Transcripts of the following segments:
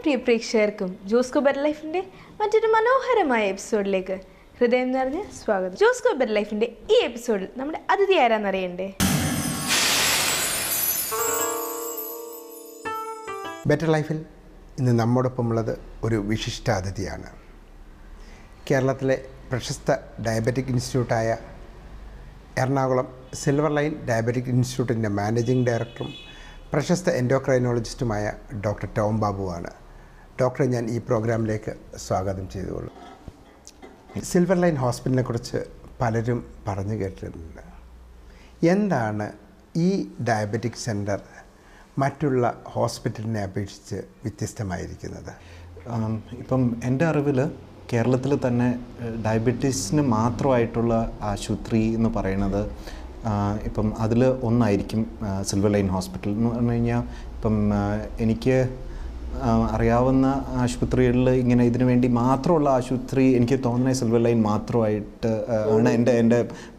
പ്രിയ പ്രേക്ഷകർക്കും ജോസ്കോ ബെറ്റർ ലൈഫിൻ്റെ മറ്റൊരു മനോഹരമായ എപ്പിസോഡിലേക്ക് ഹൃദയം നിറഞ്ഞ സ്വാഗതം ജോസ്കോ ബെറ്റർ ലൈഫിൻ്റെ ഈ എപ്പിസോഡിൽ നമ്മുടെ അതിഥി ആരാന്നറിയണ്ടേ ബെറ്റർ ലൈഫിൽ ഇന്ന് നമ്മോടൊപ്പമുള്ളത് ഒരു വിശിഷ്ട അതിഥിയാണ് കേരളത്തിലെ പ്രശസ്ത ഡയബറ്റിക് ഇൻസ്റ്റിറ്റ്യൂട്ടായ എറണാകുളം സിൽവർ ലൈൻ ഡയബറ്റിക് ഇൻസ്റ്റിറ്റ്യൂട്ടിൻ്റെ മാനേജിംഗ് ഡയറക്ടറും പ്രശസ്ത എൻഡോക്രൈനോളജിസ്റ്റുമായ ഡോക്ടർ ടോം ബാബുവാണ് ഡോക്ടറെ ഞാൻ ഈ പ്രോഗ്രാമിലേക്ക് സ്വാഗതം ചെയ്തുകൊള്ളും സിൽവർ ലൈൻ ഹോസ്പിറ്റലിനെ കുറിച്ച് പലരും പറഞ്ഞു കേട്ടിട്ടുണ്ട് എന്താണ് ഈ ഡയബറ്റിക് സെൻറ്റർ മറ്റുള്ള ഹോസ്പിറ്റലിനെ അപേക്ഷിച്ച് വ്യത്യസ്തമായിരിക്കുന്നത് ആം, ഇപ്പം എൻ്റെ അറിവിൽ കേരളത്തിൽ തന്നെ ഏഹ്, ഡയബറ്റീസിന് മാത്രമായിട്ടുള്ള ആശുപത്രി എന്ന് പറയുന്നത് ആ, ഇപ്പം അതിൽ ഒന്നായിരിക്കും ആ, സിൽവർ ലൈൻ ഹോസ്പിറ്റൽ എന്ന് പറഞ്ഞു കഴിഞ്ഞാൽ ഇപ്പം ആ, എനിക്ക് ആ, അറിയാവുന്ന ആശുപത്രികളിൽ ഇങ്ങനെ ഇതിനു വേണ്ടി മാത്രമുള്ള ആശുപത്രി എനിക്ക് തോന്നുന്നത് സിൽവർ ലൈൻ മാത്രമായിട്ട് ആ, ആണ് എൻ്റെ എൻ്റെ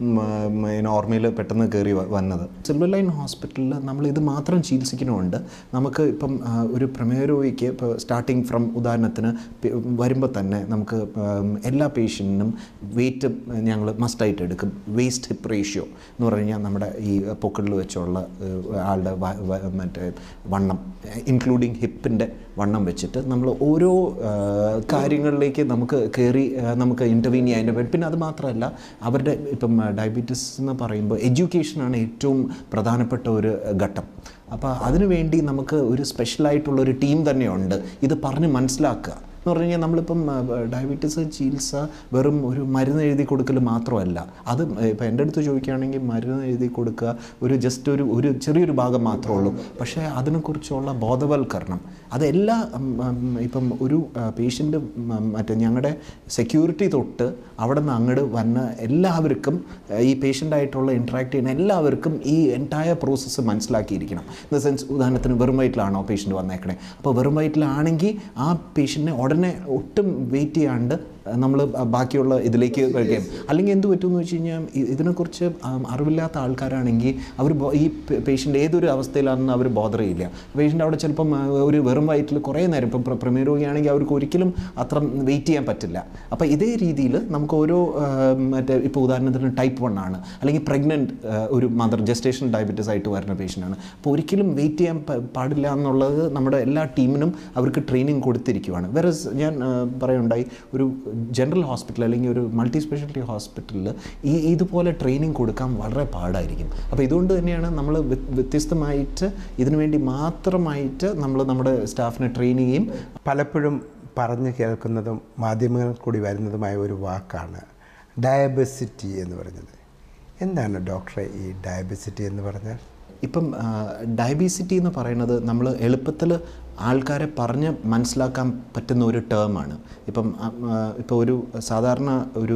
ഓർമ്മയിൽ പെട്ടെന്ന് കയറി വ- വന്നത് സിൽവർ ലൈൻ ഹോസ്പിറ്റലിൽ നമ്മൾ ഇത് മാത്രം ചികിത്സിക്കണമുണ്ട് നമുക്ക് ഇപ്പം ആ, ഒരു പ്രമേയ രോഗിക്ക് ഇപ്പോൾ സ്റ്റാർട്ടിങ് ഫ്രം ഉദാഹരണത്തിന് പി- വരുമ്പോൾ തന്നെ നമുക്ക് ഉം, എല്ലാ പേഷ്യൻറ്റിനും വെയിറ്റ് ഞങ്ങൾ മസ്റ്റായിട്ട് എടുക്കും വേസ്റ്റ് ഹിപ്പ് റേഷ്യോ എന്ന് പറഞ്ഞു കഴിഞ്ഞാൽ നമ്മുടെ ഈ പൊക്കിളിൽ വെച്ചുള്ള ഏഹ്, ആളുടെ വ- വ- മറ്റേ വണ്ണം ഇൻക്ലൂഡിങ് ഹിപ്പിൻ്റെ വണ്ണം വെച്ചിട്ട് നമ്മൾ ഓരോ ആ, കാര്യങ്ങളിലേക്ക് നമുക്ക് കയറി ആ, നമുക്ക് ഇൻ്റർവീൻ ചെയ്യാൻ പറ്റും പിന്നെ അത് മാത്രമല്ല അവരുടെ ഇപ്പം ഡയബറ്റീസ് എന്ന് പറയുമ്പോൾ എഡ്യൂക്കേഷനാണ് ഏറ്റവും പ്രധാനപ്പെട്ട ഒരു ഘട്ടം അപ്പോൾ അതിനുവേണ്ടി നമുക്ക് ഒരു സ്പെഷ്യലായിട്ടുള്ള ഒരു ടീം തന്നെയുണ്ട് ഇത് പറഞ്ഞ് മനസ്സിലാക്കുക എന്ന് പറഞ്ഞു കഴിഞ്ഞാൽ നമ്മളിപ്പം ഡയബറ്റീസ് ചികിത്സ വെറും ഒരു മരുന്ന് എഴുതി കൊടുക്കൽ മാത്രമല്ല അത് ഇപ്പം എൻ്റെ അടുത്ത് ചോദിക്കുകയാണെങ്കിൽ മരുന്ന് എഴുതി കൊടുക്കുക ഒരു ജസ്റ്റ് ഒരു ഒരു ചെറിയൊരു ഭാഗം മാത്രമേ ഉള്ളൂ പക്ഷേ അതിനെക്കുറിച്ചുള്ള ബോധവൽക്കരണം അതെല്ലാ ഉം, ഉം, ഇപ്പം ഒരു പേഷ്യൻ്റ് മറ്റേ ഞങ്ങളുടെ സെക്യൂരിറ്റി തൊട്ട് അവിടെ നിന്ന് അങ്ങോട്ട് വന്ന എല്ലാവർക്കും ആ, ഈ പേഷ്യൻ്റായിട്ടുള്ള ഇൻട്രാക്ട് ചെയ്യുന്ന എല്ലാവർക്കും ഈ എൻറ്റയർ പ്രോസസ്സ് മനസ്സിലാക്കിയിരിക്കണം ഇൻ ദ സെൻസ് ഉദാഹരണത്തിന് വെറും വയറ്റിലാണോ പേഷ്യൻ്റ് വന്നേക്കണേ അപ്പോൾ വെറും വയറ്റിലാണെങ്കിൽ ആ പേഷ്യൻറ്റിനെ ഉടനെ ഒട്ടും വെയിറ്റ് ചെയ്യാണ്ട് നമ്മൾ ബാക്കിയുള്ള ഇതിലേക്ക് വരികയും അല്ലെങ്കിൽ എന്ത് പറ്റുമെന്ന് വെച്ച് കഴിഞ്ഞാൽ ഇ- ഇതിനെക്കുറിച്ച് ആം, അറിവില്ലാത്ത ആൾക്കാരാണെങ്കിൽ അവർ ഈ പേഷ്യൻ്റ് ഏതൊരു അവസ്ഥയിലാണെന്ന് അവർ ബോധർ ചെയ്യില്ല പേഷ്യൻ്റ് അവിടെ ചിലപ്പം ആ, ഒരു വെറും വയറ്റിൽ കുറേ നേരം ഇപ്പം പ്ര- പ്രമേയ രോഗിയാണെങ്കിൽ അവർക്ക് ഒരിക്കലും അത്ര വെയിറ്റ് ചെയ്യാൻ പറ്റില്ല അപ്പോൾ ഇതേ രീതിയിൽ നമുക്ക് ഓരോ ആ, മറ്റേ ഇപ്പോൾ ഉദാഹരണത്തിന് ടൈപ്പ് വൺ ആണ് അല്ലെങ്കിൽ പ്രഗ്നൻറ്റ് ഒരു മദർ ജസ്റ്റേഷൻ ഡയബറ്റീസ് ആയിട്ട് വരുന്ന പേഷ്യൻ്റ് ആണ് അപ്പോൾ ഒരിക്കലും വെയിറ്റ് ചെയ്യാൻ പ- പാടില്ല എന്നുള്ളത് നമ്മുടെ എല്ലാ ടീമിനും അവർക്ക് ട്രെയിനിങ് കൊടുത്തിരിക്കുവാണ് വേറെ ഞാൻ ആ, പറയുണ്ടായി ഒരു ജനറൽ ഹോസ്പിറ്റൽ അല്ലെങ്കിൽ ഒരു മൾട്ടി സ്പെഷ്യാലിറ്റി ഹോസ്പിറ്റലിൽ ഈ ഇതുപോലെ ട്രെയിനിങ് കൊടുക്കാൻ വളരെ പാടായിരിക്കും അപ്പോൾ ഇതുകൊണ്ട് തന്നെയാണ് നമ്മൾ വ്യത്യസ്തമായിട്ട് ഇതിനു വേണ്ടി മാത്രമായിട്ട് നമ്മൾ നമ്മുടെ സ്റ്റാഫിനെ ട്രെയിൻ ചെയ്യും പലപ്പോഴും പറഞ്ഞു കേൾക്കുന്നതും മാധ്യമങ്ങളിൽ കൂടി വരുന്നതുമായ ഒരു വാക്കാണ് ഡയബസിറ്റി എന്ന് പറയുന്നത് എന്താണ് ഡോക്ടറെ ഈ ഡയബസിറ്റി എന്ന് പറഞ്ഞാൽ ഇപ്പം ഡയബീസിറ്റി എന്ന് പറയുന്നത് നമ്മൾ എളുപ്പത്തിൽ ആൾക്കാരെ പറഞ്ഞ് മനസ്സിലാക്കാൻ പറ്റുന്ന ഒരു ടേമാണ് ഇപ്പം ആ, ആ, ഇപ്പോൾ ഒരു സാധാരണ ഒരു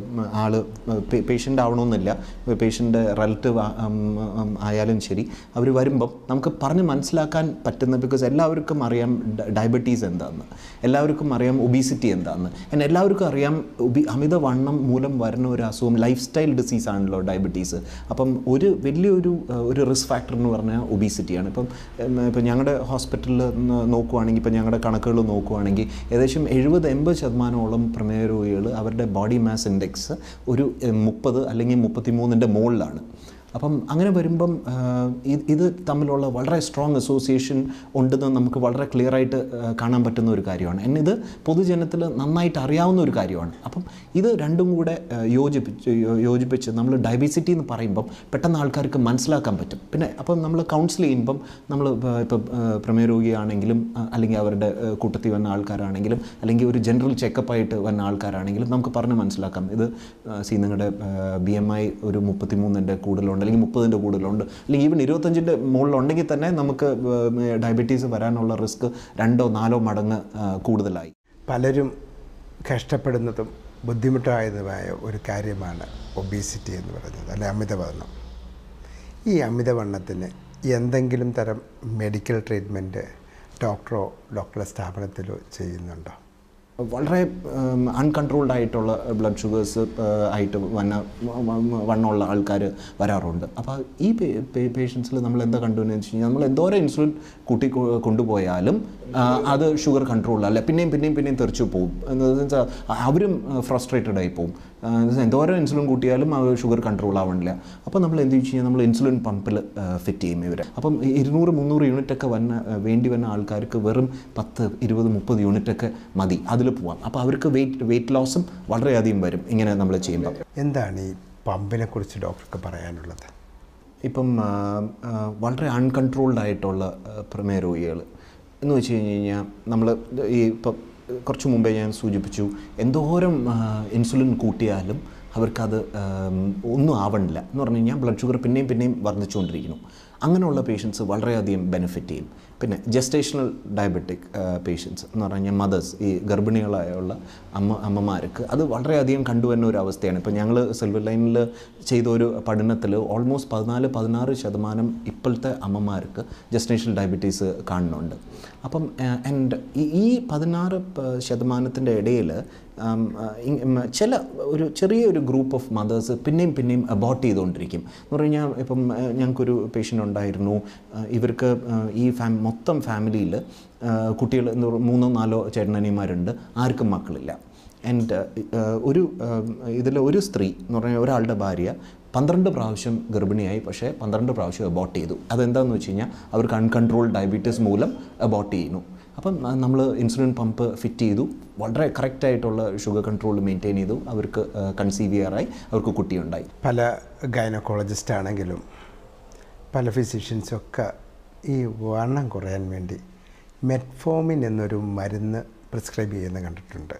ആൾ പേഷ്യൻ്റ് ആവണമെന്നില്ല പേഷ്യൻ്റെ റിലേറ്റീവ് ആയാലും ശരി അവർ വരുമ്പം നമുക്ക് പറഞ്ഞ് മനസ്സിലാക്കാൻ പറ്റുന്ന ബിക്കോസ് എല്ലാവർക്കും അറിയാം ഡയബറ്റീസ് എന്താണെന്ന് എല്ലാവർക്കും അറിയാം ഒബീസിറ്റി എന്താണെന്ന് എന്നാൽ എല്ലാവർക്കും അറിയാം ഒബി അമിതവണ്ണം മൂലം വരുന്ന ഒരു അസുഖം ലൈഫ് സ്റ്റൈൽ ഡിസീസ് ആണല്ലോ ഡയബറ്റീസ് അപ്പം ഒരു വലിയൊരു ആ, ഒരു റിസ്ക് ഫാക്ടർ എന്ന് പറഞ്ഞാൽ ഒബീസിറ്റിയാണ് ഇപ്പം ഉം, ഇപ്പം ഞങ്ങളുടെ ഹോസ്പിറ്റലിൽ നോക്കുവാണെങ്കിൽ ഇപ്പം ഞങ്ങളുടെ കണക്കുകൾ നോക്കുവാണെങ്കിൽ ഏകദേശം എഴുപത് എൺപത് ശതമാനമോളം പ്രമേയ രോഗികൾ അവരുടെ ബോഡി മാസ് ഇൻഡെക്സ് ഒരു മുപ്പത് അല്ലെങ്കിൽ മുപ്പത്തി മൂന്നിൻ്റെ മുകളിലാണ് അപ്പം അങ്ങനെ വരുമ്പം ആ, ഇത് ഇത് തമ്മിലുള്ള വളരെ സ്ട്രോങ് അസോസിയേഷൻ ഉണ്ടെന്ന് നമുക്ക് വളരെ ക്ലിയർ ആയിട്ട് ആ, കാണാൻ പറ്റുന്ന ഒരു കാര്യമാണ് എന്നെ ഇത് പൊതുജനത്തിൽ നന്നായിട്ട് അറിയാവുന്ന ഒരു കാര്യമാണ് അപ്പം ഇത് രണ്ടും കൂടെ ആ, യോജിപ്പിച്ച് യോ- യോജിപ്പിച്ച് നമ്മൾ ഡയബിസിറ്റി എന്ന് പറയുമ്പം പെട്ടെന്ന് ആൾക്കാർക്ക് മനസ്സിലാക്കാൻ പറ്റും പിന്നെ അപ്പം നമ്മൾ കൗൺസിൽ ചെയ്യുമ്പം നമ്മൾ ഇപ്പം പ്രമേയ രോഗിയാണെങ്കിലും ആ, അല്ലെങ്കിൽ അവരുടെ ആ, കൂട്ടത്തിൽ വന്ന ആൾക്കാരാണെങ്കിലും അല്ലെങ്കിൽ ഒരു ജനറൽ ചെക്കപ്പായിട്ട് വന്ന ആൾക്കാരാണെങ്കിലും നമുക്ക് പറഞ്ഞ് മനസ്സിലാക്കാം ഇത് സി നിങ്ങളുടെ ബി എം ഐ ഒരു മുപ്പത്തിമൂന്നിൻ്റെ കൂടുതലുണ്ട് അല്ലെങ്കിൽ മുപ്പതിൻ്റെ കൂടുതലുണ്ട് അല്ലെങ്കിൽ ഈവൻ ഇരുപത്തഞ്ചിൻ്റെ മുകളിലുണ്ടെങ്കിൽ തന്നെ നമുക്ക് ഡയബറ്റീസ് വരാനുള്ള റിസ്ക് രണ്ടോ നാലോ മടങ്ങ് ആ, കൂടുതലായി പലരും കഷ്ടപ്പെടുന്നതും ബുദ്ധിമുട്ടായതുമായ ഒരു കാര്യമാണ് ഒബീസിറ്റി എന്ന് പറയുന്നത് അല്ലെ അമിതവണ്ണം ഈ അമിതവണ്ണത്തിന് എന്തെങ്കിലും തരം മെഡിക്കൽ ട്രീറ്റ്മെൻറ്റ് ഡോക്ടറോ ഡോക്ടറുടെ സ്ഥാപനത്തിലോ ചെയ്യുന്നുണ്ടോ വളരെ അൺകൺട്രോൾഡ് ആയിട്ടുള്ള ബ്ലഡ് ഷുഗേഴ്സ് ആയിട്ട് വന്ന വ- വണ്ണമുള്ള ആൾക്കാർ വരാറുണ്ട് അപ്പോൾ ഈ പേഷ്യൻസിൽ നമ്മൾ എന്താ കണ്ടുവെന്ന് വെച്ച് കഴിഞ്ഞാൽ നമ്മൾ എന്തോരം ഇൻസുലിൻ കൂട്ടി കൊ- കൊണ്ടുപോയാലും ആ, അത് ഷുഗർ കൺട്രോൾ അല്ല പിന്നെയും പിന്നെയും പിന്നെയും തെറിച്ചു പോകും എന്ന് വെച്ചാൽ അവരും ഫ്രസ്ട്രേറ്റഡ് ആയി പോകും ആ, എന്ന് വെച്ചാൽ എന്തോരം ഇൻസുലിൻ കൂട്ടിയാലും അത് ഷുഗർ കൺട്രോൾ ആവണില്ല അപ്പോൾ നമ്മൾ എന്ത് വെച്ച് കഴിഞ്ഞാൽ നമ്മൾ ഇൻസുലിൻ പമ്പിൽ ഫിറ്റ് ചെയ്യും ഇവരെ അപ്പം ഈ ഇരുന്നൂറ് മുന്നൂറ് യൂണിറ്റ് ഒക്കെ വന്ന ആ, വേണ്ടി വന്ന ആൾക്കാർക്ക് വെറും പത്ത് ഇരുപത് മുപ്പത് യൂണിറ്റ് ഒക്കെ മതി അതിൽ പോവാം അപ്പോൾ അവർക്ക് വെയിറ്റ് വെയിറ്റ് ലോസും വളരെയധികം വരും ഇങ്ങനെ നമ്മൾ ചെയ്യുമ്പോൾ എന്താണ് ഈ പമ്പിനെ കുറിച്ച് ഡോക്ടർക്ക് പറയാനുള്ളത് ഇപ്പം ആ, ആ, വളരെ അൺകൺട്രോൾഡ് ആയിട്ടുള്ള ആ, പ്രമേയ രോഗികൾ എന്ന് വെച്ച് കഴിഞ്ഞ് കഴിഞ്ഞാൽ നമ്മൾ ഈ ഇപ്പം കുറച്ച് മുമ്പേ ഞാൻ സൂചിപ്പിച്ചു എന്തോരം ആ, ഇൻസുലിൻ കൂട്ടിയാലും അവർക്കത് ആം, ഒന്നും ആവണില്ല എന്ന് പറഞ്ഞു കഴിഞ്ഞാൽ ബ്ലഡ് ഷുഗർ പിന്നെയും പിന്നെയും വർദ്ധിച്ചുകൊണ്ടിരിക്കുന്നു അങ്ങനെയുള്ള പേഷ്യൻസ് വളരെയധികം ബെനിഫിറ്റ് ചെയ്യും പിന്നെ ജസ്റ്റേഷണൽ ഡയബറ്റിക് പേഷ്യൻസ് എന്ന് പറഞ്ഞു കഴിഞ്ഞാൽ മദേഴ്സ് ഈ ഗർഭിണികളായുള്ള അമ്മ അമ്മമാർക്ക് അത് വളരെയധികം കണ്ടുവരുന്ന ഒരു അവസ്ഥയാണ് ഇപ്പോൾ ഞങ്ങൾ സിൽവർ ലൈനിൽ ചെയ്ത ഒരു പഠനത്തിൽ ഓൾമോസ്റ്റ് പതിനാല് പതിനാറ് ശതമാനം ഇപ്പോഴത്തെ അമ്മമാർക്ക് ജസ്റ്റേഷണൽ ഡയബറ്റീസ് കാണുന്നുണ്ട് അപ്പം ആൻഡ് ഈ പതിനാറ് ശതമാനത്തിൻ്റെ ഇടയിൽ ആം, ആ, ഇ- ഉം, ചില ഒരു ചെറിയൊരു ഗ്രൂപ്പ് ഓഫ് മദേഴ്സ് പിന്നെയും പിന്നെയും അബോട്ട് ചെയ്തുകൊണ്ടിരിക്കും എന്ന് പറഞ്ഞു കഴിഞ്ഞാൽ ഇപ്പം ആ, ഞങ്ങൾക്കൊരു പേഷ്യൻ്റ് ഉണ്ടായിരുന്നു ആ, ഇവർക്ക് ആ, ഈ ഫാം മൊത്തം ഫാമിലിയിൽ കുട്ടികൾ എന്ന് പറ- മൂന്നോ നാലോ ചേട്ടനനിയന്മാരുണ്ട് ആർക്കും മക്കളില്ല ആൻഡ് ഒരു ഇതിൽ ഒരു സ്ത്രീ എന്ന് പറഞ്ഞാൽ ഒരാളുടെ ഭാര്യ പന്ത്രണ്ട് പ്രാവശ്യം ഗർഭിണിയായി പക്ഷേ പന്ത്രണ്ട് പ്രാവശ്യം അബോട്ട് ചെയ്തു അതെന്താണെന്ന് വെച്ച് കഴിഞ്ഞാൽ അവർക്ക് അൺകൺട്രോൾ ഡയബറ്റീസ് മൂലം അബോട്ട് ചെയ്യുന്നു അപ്പം നമ്മൾ ഇൻസുലിൻ പമ്പ് ഫിറ്റ് ചെയ്തു വളരെ കറക്റ്റായിട്ടുള്ള ഷുഗർ കൺട്രോൾ മെയിൻറ്റെയിൻ ചെയ്തു അവർക്ക് കൺസീവ് ചെയ്യാറായി അവർക്ക് കുട്ടിയുണ്ടായി പല ഗൈനക്കോളജിസ്റ്റ് ആണെങ്കിലും പല ഫിസിഷ്യൻസൊക്കെ ഈ വണ്ണം കുറയാൻ വേണ്ടി മെറ്റ്ഫോമിൻ എന്നൊരു മരുന്ന് പ്രിസ്ക്രൈബ് ചെയ്യുന്നത് കണ്ടിട്ടുണ്ട്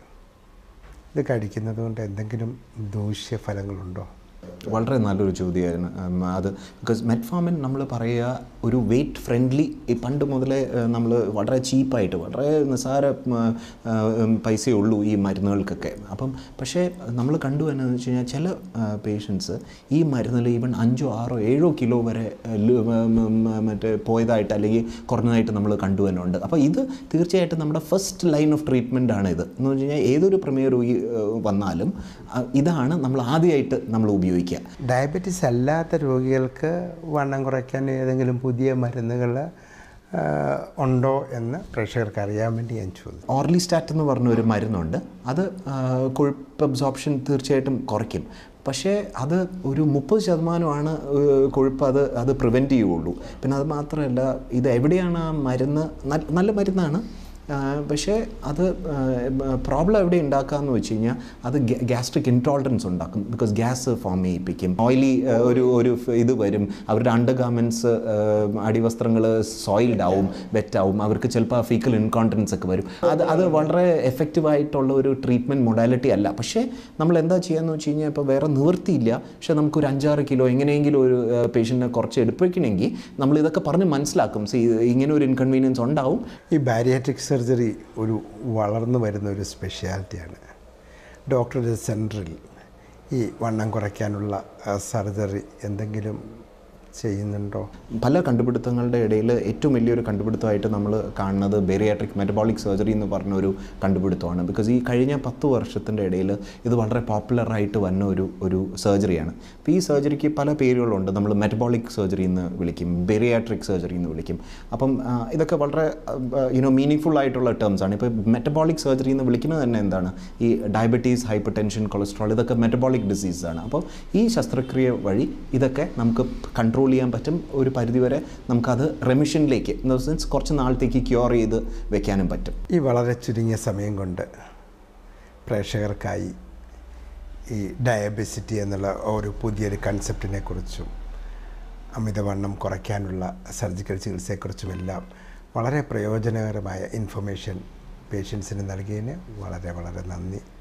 ഇത് കഴിക്കുന്നത് കൊണ്ട് എന്തെങ്കിലും ദൂഷ്യഫലങ്ങളുണ്ടോ വളരെ നല്ലൊരു ചോദ്യമാണ് ഉം, അത് ബിക്കോസ് മെറ്റ്ഫോമിൻ നമ്മൾ പറയുക ഒരു വെയിറ്റ് ഫ്രണ്ട്ലി ഈ പണ്ട് മുതലേ നമ്മൾ വളരെ ചീപ്പായിട്ട് വളരെ നിസ്സാര ഉം, ആ, ഉം, പൈസയേ ഉള്ളൂ ഈ മരുന്നുകൾക്കൊക്കെ അപ്പം പക്ഷേ നമ്മൾ കണ്ടു എന്ന് വെച്ച് കഴിഞ്ഞാൽ ചില പേഷ്യൻസ് ഈ മരുന്നിൽ ഈവൻ അഞ്ചോ ആറോ ഏഴോ കിലോ വരെ ആ, ല്- ഉം, ഉം, മറ്റേ പോയതായിട്ട് അല്ലെങ്കിൽ കുറഞ്ഞതായിട്ട് നമ്മൾ കണ്ടു വരുന്നുണ്ട് അപ്പോൾ ഇത് തീർച്ചയായിട്ടും നമ്മുടെ ഫസ്റ്റ് ലൈൻ ഓഫ് ട്രീറ്റ്മെൻ്റ് ആണ് ഇത് എന്ന് വെച്ച് കഴിഞ്ഞാൽ ഏതൊരു പ്രമേയ രോഗി ആ, വന്നാലും ആ, ഇതാണ് നമ്മൾ ആദ്യമായിട്ട് നമ്മൾ ഉപയോഗിക്കുക ഡയബറ്റീസ് അല്ലാത്ത രോഗികൾക്ക് വണ്ണം കുറയ്ക്കാൻ ഏതെങ്കിലും പുതിയ മരുന്നുകൾ ഉണ്ടോ എന്ന് പ്രേക്ഷകർക്ക് അറിയാൻ വേണ്ടി ഞാൻ ചോദിച്ചു ഓർലിസ്റ്റാറ്റ് എന്ന് പറഞ്ഞ ഒരു മരുന്നുണ്ട് അത് ആ, കൊഴുപ്പ് അബ്സോർപ്ഷൻ തീർച്ചയായിട്ടും കുറയ്ക്കും പക്ഷേ അത് ഒരു മുപ്പത് ശതമാനമാണ് ഏഹ്, കൊഴുപ്പ് അത് അത് പ്രിവെൻറ്റ് ചെയ്യുള്ളൂ പിന്നെ അത് മാത്രമല്ല ഇത് എവിടെയാണ് ആ മരുന്ന് നല്ല- നല്ല മരുന്നാണ് ആ, പക്ഷേ അത് പ്രോബ്ലം എവിടെ ഉണ്ടാക്കാന്ന് വെച്ച് കഴിഞ്ഞാൽ അത് ഗ്യാസ്ട്രിക് ഇൻടോളറൻസ് ഉണ്ടാക്കും ബിക്കോസ് ഗ്യാസ് ഫോം ചെയ്യിപ്പിക്കും ഓയിലി ഒരു ഒരു ഫ് ഇത് വരും അവരുടെ അണ്ടർ ഗാർമെൻറ്റ്സ് അടിവസ്ത്രങ്ങൾ സോയിൽഡ് ആവും വെറ്റാവും അവർക്ക് ചിലപ്പോൾ ഫീക്കൽ ഇൻകോണ്ടൻസ് ഒക്കെ വരും അത് അത് വളരെ എഫക്റ്റീവ് ആയിട്ടുള്ള ഒരു ട്രീറ്റ്മെൻറ്റ് മൊഡാലിറ്റി അല്ല പക്ഷേ നമ്മൾ എന്താ ചെയ്യാന്ന് വെച്ച് കഴിഞ്ഞാൽ ഇപ്പോൾ വേറെ നിവൃത്തിയില്ല പക്ഷേ നമുക്കൊരു അഞ്ചാറ് കിലോ എങ്ങനെയെങ്കിലും ഒരു പേഷ്യൻറ്റിനെ കുറച്ച് എടുപ്പിക്കണമെങ്കിൽ നമ്മൾ ഇതൊക്കെ പറഞ്ഞ് മനസ്സിലാക്കും സി ഇങ്ങനെ ഒരു ഇൻകൺവീനിയൻസ് ഉണ്ടാവും ഈ ബാരിയാട്രിക് സർജറി ഒരു വളർന്നു വരുന്ന ഒരു സ്പെഷ്യാലിറ്റിയാണ് ഡോക്ടറുടെ സെൻറ്ററിൽ ഈ വണ്ണം കുറയ്ക്കാനുള്ള സർജറി എന്തെങ്കിലും ചെയ്യുന്നുണ്ടോ പല കണ്ടുപിടുത്തങ്ങളുടെ ഇടയിൽ ഏറ്റവും വലിയൊരു കണ്ടുപിടുത്തമായിട്ട് നമ്മൾ കാണുന്നത് ബെറിയാട്രിക് മെറ്റബോളിക് സർജറി എന്ന് പറഞ്ഞ ഒരു കണ്ടുപിടുത്തമാണ് ബിക്കോസ് ഈ കഴിഞ്ഞ പത്ത് വർഷത്തിൻ്റെ ഇടയിൽ ഇത് വളരെ പോപ്പുലറായിട്ട് വന്ന ഒരു ഒരു സർജറിയാണ് അപ്പോൾ ഈ സർജറിക്ക് പല പേരുകളുണ്ട് നമ്മൾ മെറ്റബോളിക് സർജറി എന്ന് വിളിക്കും ബെറിയാട്രിക് സർജറി എന്ന് വിളിക്കും അപ്പം ആ, ഇതൊക്കെ വളരെ യുനോ മീനിങ് ഫുൾ ആയിട്ടുള്ള ടേംസ് ആണ് ഇപ്പോൾ മെറ്റബോളിക് സർജറി എന്ന് വിളിക്കുന്നത് തന്നെ എന്താണ് ഈ ഡയബറ്റീസ് ഹൈപ്പർ ടെൻഷൻ കൊളസ്ട്രോൾ ഇതൊക്കെ മെറ്റബോളിക് ഡിസീസ് ആണ് അപ്പോൾ ഈ ശസ്ത്രക്രിയ വഴി ഇതൊക്കെ നമുക്ക് കൺട്രോൾ ചെയ്യാൻ പറ്റും ഒരു പരിധിവരെ നമുക്കത് റെമിഷനിലേക്ക് ഇൻ ദ സെൻസ് കുറച്ച് നാളത്തേക്ക് ക്യൂർ ചെയ്ത് വെക്കാനും പറ്റും ഈ വളരെ ചുരുങ്ങിയ സമയം കൊണ്ട് പ്രേക്ഷകർക്കായി ഈ ഡയബസിറ്റി എന്നുള്ള ഒരു പുതിയൊരു കൺസെപ്റ്റിനെ കുറിച്ചും അമിതവണ്ണം കുറയ്ക്കാനുള്ള സർജിക്കൽ ചികിത്സയെക്കുറിച്ചുമെല്ലാം വളരെ പ്രയോജനകരമായ ഇൻഫർമേഷൻ പേഷ്യൻസിന് നൽകിയതിന് വളരെ വളരെ നന്ദി